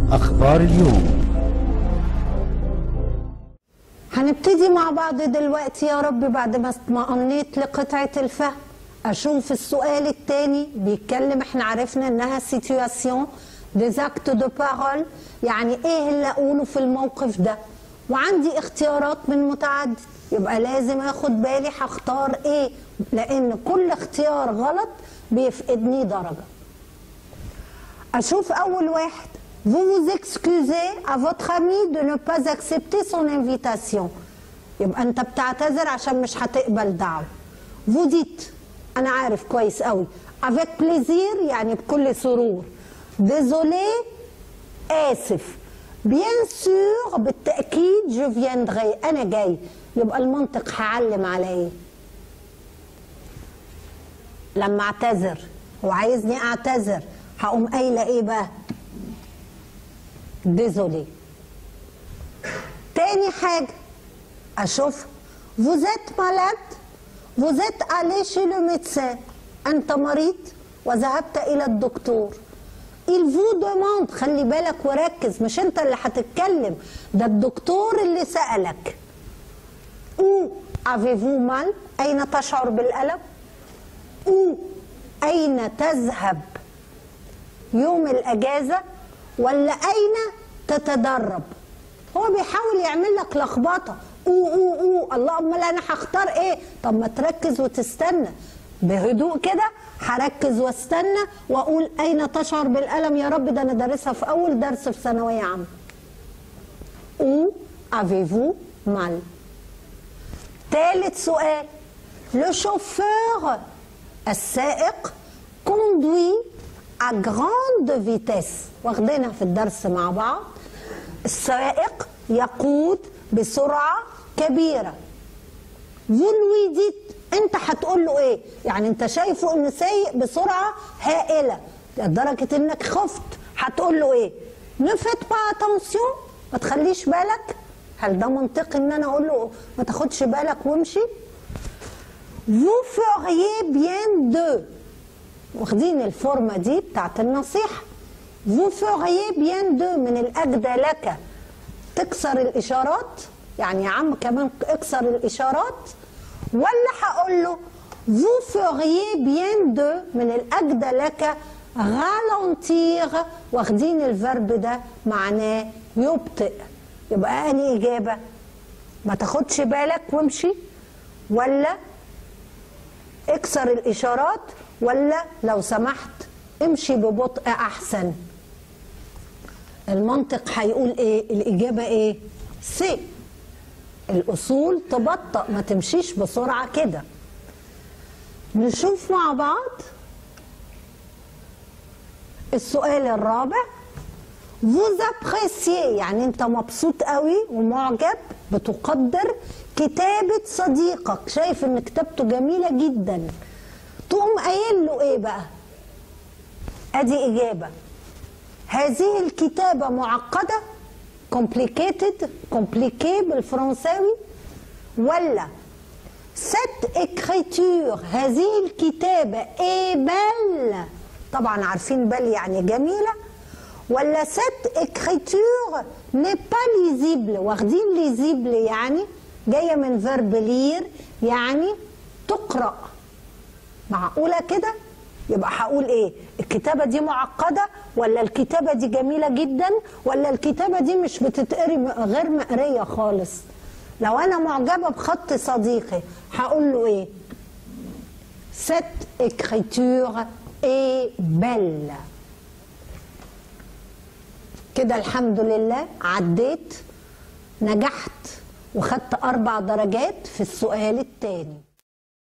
أخبار اليوم هنبتدي مع بعض دلوقتي يا رب بعد ما اطمئنيت لقطعة الفهم أشوف السؤال التاني بيتكلم احنا عرفنا إنها سيتواسيون des actes de parole يعني إيه اللي أقوله في الموقف ده وعندي اختيارات من متعدد يبقى لازم اخد بالي هختار ايه لان كل اختيار غلط بيفقدني درجه اشوف اول واحد vous vous excusez à votre ami de ne pas accepter son invitation يبقى انت بتعتذر عشان مش هتقبل دعوه vous dites انا عارف كويس قوي avec plaisir يعني بكل سرور désolé اسف بيان سور بالتاكيد جو فياندغي انا جاي يبقى المنطق هعلم على ايه لما اعتذر هو عايزني اعتذر هقوم قايله ايه بقى ديزولي تاني حاجه اشوف vous êtes malade vous êtes allé chez le médecin انت مريض وذهبت الى الدكتور il vous demande خلي بالك وركز مش انت اللي هتتكلم ده الدكتور اللي سألك où avez-vous mal أين تشعر بالألم où أين تذهب يوم الأجازة ولا أين تتدرب هو بيحاول يعمل لك لخبطة أو أو أو الله أمال أنا هختار إيه طب ما تركز وتستنى بهدوء كده هركز واستنى واقول اين تشعر بالالم يا رب ده انا دارسها في اول درس في ثانويه عامه او avez-vous mal ثالث سؤال لو شوفور السائق كوندوي à grande vitesse واخدينها في الدرس مع بعض السائق يقود بسرعه كبيره vous lui dites انت هتقول له ايه يعني انت شايفه انه سايق بسرعه هائله لدرجه انك خفت هتقول له ايه نفت با اتونسيون ما تخليش بالك هل ده منطقي ان انا اقول له ما تاخدش بالك وامشي vous feriez bien de واخدين الفورمه دي بتاعت النصيحه vous feriez bien de من الاجدى لك تكسر الاشارات يعني يا عم كمان اكسر الاشارات ولا هقول له vous feriez bien de من الأجدى لك ralentir واخدين الفرب ده معناه يبطئ يبقى أني إجابة ما تاخدش بالك وامشي ولا اكسر الإشارات ولا لو سمحت امشي ببطء أحسن المنطق هيقول إيه الإجابة إيه سي الاصول تبطأ ما تمشيش بسرعه كده نشوف مع بعض السؤال الرابع vous appréciez يعني انت مبسوط قوي ومعجب بتقدر كتابة صديقك شايف ان كتابته جميلة جدا تقوم قايل له ايه بقى ادي اجابة هذه الكتابة معقدة complicated compliqué بالفرنساوي ولا cette écriture هذه الكتابة ايه بل طبعا عارفين بل يعني جميلة ولا cette écriture n'est pas lisible واخدين lisible يعني جاية من verb lire يعني تقرأ معقولة كده يبقى هقول ايه الكتابه دي معقده ولا الكتابه دي جميله جدا ولا الكتابه دي مش بتتقري غير مقريه خالص لو انا معجبه بخط صديقي هقول له ايه cette écriture est belle كده الحمد لله عديت نجحت وخدت اربع درجات في السؤال الثاني